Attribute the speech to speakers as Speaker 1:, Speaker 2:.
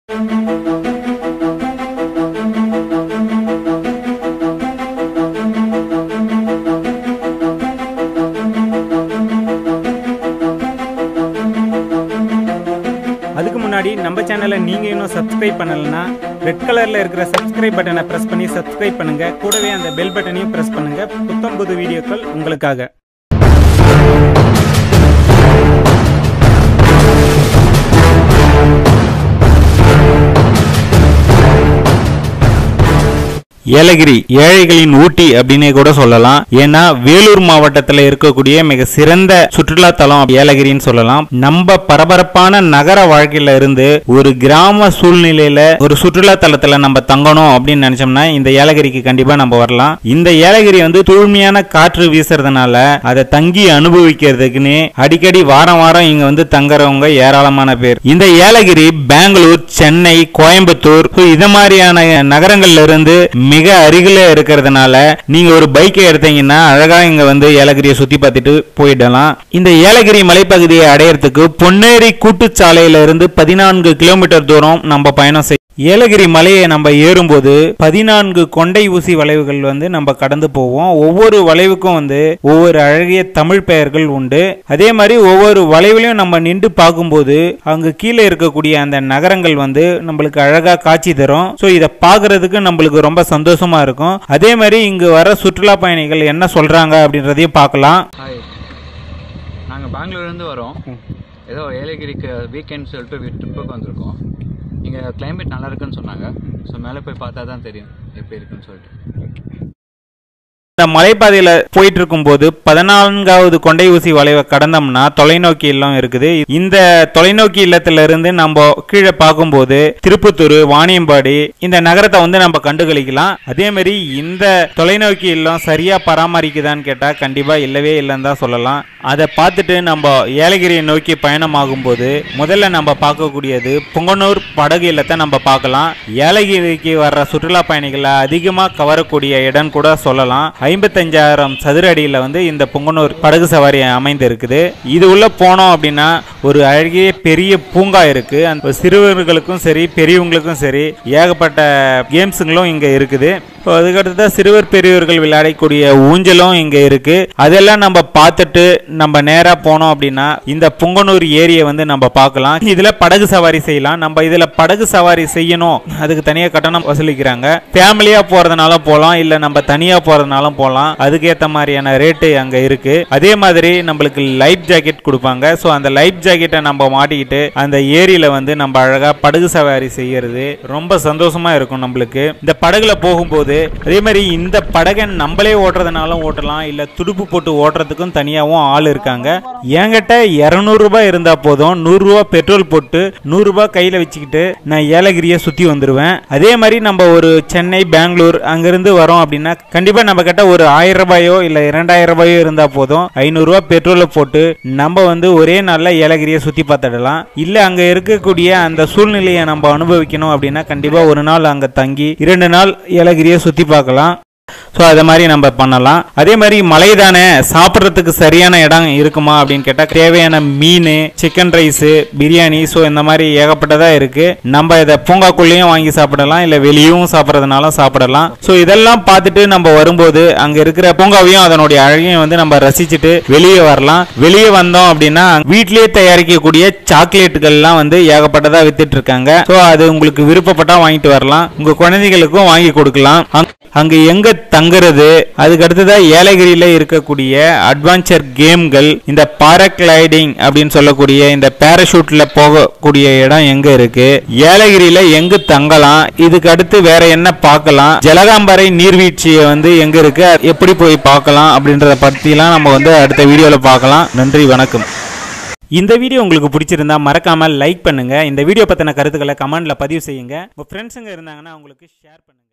Speaker 1: அதுக்கு முன்னாடி நம்ம சேனலை நீங்கள் இன்னும் சப்ஸ்கிரைப் பண்ணலைன்னா ரெட் கலரில் இருக்கிற சப்ஸ்கிரைப் பட்டனை ப்ரெஸ் பண்ணி சப்ஸ்கிரைப் பண்ணுங்க கூடவே அந்த பெல் பட்டனையும் ப்ரெஸ் பண்ணுங்க புத்தம் புது வீடியோக்கள் உங்களுக்காக ஏலகிரி ஏழைகளின் ஊட்டி அப்படின்னே கூட சொல்லலாம் ஏன்னா வேலூர் மாவட்டத்தில் இருக்கக்கூடிய மிக சிறந்த சுற்றுலா தலம் ஏலகிரின்னு சொல்லலாம் நம்ம பரபரப்பான நகர வாழ்க்கையில இருந்து ஒரு கிராம சூழ்நிலையில ஒரு சுற்றுலா தலத்துல நம்ம தங்கணும் அப்படின்னு நினைச்சோம்னா இந்த ஏலகிரிக்கு கண்டிப்பா நம்ம வரலாம் இந்த ஏலகிரி வந்து தூய்மையான காற்று வீசுறதுனால அதை தங்கி அனுபவிக்கிறதுக்குன்னு அடிக்கடி வாரம் வாரம் இங்க வந்து தங்குறவங்க ஏராளமான பேர் இந்த ஏலகிரி பெங்களூர் சென்னை கோயம்புத்தூர் so இத மாதிரியான நகரங்கள்ல இருந்து மிக அருகில இருக்கிறதுனால நீங்க ஒரு பைக்கை எடுத்தீங்கன்னா அழகா இங்க வந்து ஏலகிரியை சுத்தி பார்த்துட்டு போயிடலாம் இந்த ஏலகிரி மலைப்பகுதியை அடையறதுக்கு பொன்னேரி கூட்டுச்சாலையில இருந்து பதினான்கு கிலோமீட்டர் தூரம் நம்ம பயணம் செய் ஏலகிரி மலையை நம்ம ஏறும்போது பதினான்கு கொண்டை ஊசி வளைவுகள் வந்து நம்ம கடந்து போவோம் ஒவ்வொரு வளைவுக்கும் வந்து ஒவ்வொரு அழகிய தமிழ் பெயர்கள் உண்டு அதே மாதிரி ஒவ்வொரு வளைவுலையும் நம்ம நின்று பார்க்கும்போது அங்க கீழே இருக்கக்கூடிய அந்த நகரங்கள் வந்து நம்மளுக்கு அழகா காட்சி தரும் ஸோ இதை பார்க்கறதுக்கு நம்மளுக்கு ரொம்ப சந்தோஷமா இருக்கும் அதே மாதிரி இங்கு வர சுற்றுலா பயணிகள் என்ன சொல்றாங்க அப்படின்றதையும் பார்க்கலாம்
Speaker 2: ஹாய் நாங்கள் பெங்களூர்லேருந்து வரோம் ஏதோ ஏலகிரிக்கு வீக்கெண்ட் சொல்லிட்டு ட்ரிப்புக்கு வந்திருக்கோம் இங்கே climate நல்லா இருக்குன்னு சொன்னாங்க ஸோ மேலே போய் பார்த்தா தான் தெரியும் எப்படி இருக்குன்னு சொல்லிட்டு
Speaker 1: இந்த மலைப்பாதையில போயிட்டு இருக்கும்போது பதினான்காவது கொண்டை ஊசி வளைவை கடந்தோம்னா தொலைநோக்கி இல்லம் இருக்குது இந்த தொலைநோக்கி இல்லத்துல இருந்து நம்ம கீழே பார்க்கும்போது திருப்பத்தூர் வாணியம்பாடி இந்த நகரத்தை வந்து நம்ம கண்டுகளிக்கலாம் அதே மாதிரி இந்த தொலைநோக்கி இல்லம் சரியா பராமரிக்குதான்னு கேட்டா கண்டிப்பா இல்லவே இல்லைன்னு தான் சொல்லலாம் அதை பார்த்துட்டு நம்ம ஏலகிரியை நோக்கி பயணமாகும் போது முதல்ல நம்ம பார்க்கக்கூடியது புங்கனூர் படகு இல்லத்தை நம்ம பார்க்கலாம் ஏலகிரிக்கு வர்ற சுற்றுலா பயணிகளை அதிகமாக கவரக்கூடிய இடம் கூட சொல்லலாம் ஐம்பத்தஞ்சாயிரம் சதுர அடியில் வந்து இந்த புங்கனூர் படகு சவாரி அமைந்து இருக்குது இது உள்ள போனோம் அப்படின்னா ஒரு அழகிய பெரிய பூங்கா இருக்கு அந்த சிறுவர்களுக்கும் சரி பெரியவங்களுக்கும் சரி ஏகப்பட்ட கேம்ஸுங்களும் இங்க இருக்குது இப்போ அதுக்கடுத்து சிறுவர் பெரியவர்கள் விளையாடக்கூடிய ஊஞ்சலும் இங்க இருக்கு அதெல்லாம் நம்ம பார்த்துட்டு நம்ம நேரா போனோம் அப்படின்னா இந்த புங்கனூர் ஏரியை வந்து நம்ம பார்க்கலாம் இதுல படகு சவாரி செய்யலாம் நம்ம இதுல படகு சவாரி செய்யணும் அதுக்கு தனியா கட்டணம் வசூலிக்கிறாங்க ஃபேமிலியா போறதுனால போகலாம் இல்ல நம்ம தனியா போறதுனாலும் போகலாம் அதுக்கேற்ற மாதிரியான ரேட்டு அங்க இருக்கு அதே மாதிரி நம்மளுக்கு லைஃப் ஜாக்கெட் கொடுப்பாங்க ஸோ அந்த லைஃப் ஜாக்கெட்டை நம்ம மாட்டிக்கிட்டு அந்த ஏரியில வந்து நம்ம அழகா படகு சவாரி செய்யறது ரொம்ப சந்தோஷமா இருக்கும் நம்மளுக்கு இந்த படகுல போகும்போது அதே மாதிரி இந்த படகை நம்மளே ஓட்டுறதுனாலும் ஓட்டலாம் இல்ல துடுப்பு போட்டு ஓட்டுறதுக்கும் தனியாகவும் ஆள் இருக்காங்க என்கிட்ட இருநூறு ரூபாய் இருந்தா போதும் நூறு ரூபாய் பெட்ரோல் போட்டு நூறு ரூபாய் கையில வச்சுக்கிட்டு நான் ஏலகிரியை சுத்தி வந்துருவேன் அதே மாதிரி நம்ம ஒரு சென்னை பெங்களூர் அங்கிருந்து வரோம் அப்படின்னா கண்டிப்பா நம்ம கிட்ட ஒரு ஆயிரம் ரூபாயோ இல்ல இரண்டாயிரம் ரூபாயோ இருந்தா போதும் ஐநூறு ரூபாய் பெட்ரோலை போட்டு நம்ம வந்து ஒரே நாள்ல ஏலகிரியை சுத்தி பார்த்துடலாம் இல்ல அங்க இருக்கக்கூடிய அந்த சூழ்நிலையை நம்ம அனுபவிக்கணும் அப்படின்னா கண்டிப்பா ஒரு நாள் அங்க தங்கி இரண்டு நாள் ஏலகிரியை சுத்தி பார்க்கலாம் ஸோ அதை மாதிரி நம்ம பண்ணலாம் அதே மாதிரி மலை தானே சாப்பிட்றதுக்கு சரியான இடம் இருக்குமா அப்படின்னு கேட்டால் தேவையான மீன் சிக்கன் ரைஸு பிரியாணி ஸோ இந்த மாதிரி ஏகப்பட்டதாக இருக்கு நம்ம இதை பூங்காக்குள்ளேயும் வாங்கி சாப்பிடலாம் இல்லை வெளியும் சாப்பிட்றதுனாலும் சாப்பிடலாம் ஸோ இதெல்லாம் பார்த்துட்டு நம்ம வரும்போது அங்கே இருக்கிற பூங்காவையும் அதனுடைய அழகையும் வந்து நம்ம ரசிச்சுட்டு வெளியே வரலாம் வெளியே வந்தோம் அப்படின்னா வீட்டிலேயே தயாரிக்கக்கூடிய சாக்லேட்டுகள்லாம் வந்து ஏகப்பட்டதாக வித்துட்டு இருக்காங்க ஸோ அது உங்களுக்கு விருப்பப்பட்டா வாங்கிட்டு வரலாம் உங்க குழந்தைகளுக்கும் வாங்கி கொடுக்கலாம் அங்க- அங்க எங்க தங்குறது அதுக்கு அடுத்ததா ஏலகிரியில இருக்கக்கூடிய அட்வென்ச்சர் கேம்கள் இந்த பாராகிளைடிங் அப்படின்னு சொல்லக்கூடிய இந்த பேராஷூட்ல போகக்கூடிய இடம் எங்க இருக்கு ஏலகிரியில எங்க தங்கலாம் இதுக்கு அடுத்து வேற என்ன பார்க்கலாம் ஜலகாம்பரை நீர்வீழ்ச்சியை வந்து எங்க இருக்கு அது எப்படி போய் பார்க்கலாம் அப்படின்றத பத்திலாம் நம்ம வந்து அடுத்த வீடியோல பார்க்கலாம் நன்றி வணக்கம் இந்த வீடியோ உங்களுக்கு பிடிச்சிருந்தா மறக்காம லைக் பண்ணுங்க இந்த வீடியோ பத்தின கருத்துக்களை கமெண்ட்ல பதிவு செய்யுங்க உங்க ஃப்ரெண்ட்ஸுங்க இருந்தாங்கன்னா அவங்களுக்கு ஷேர் பண்ணுங்க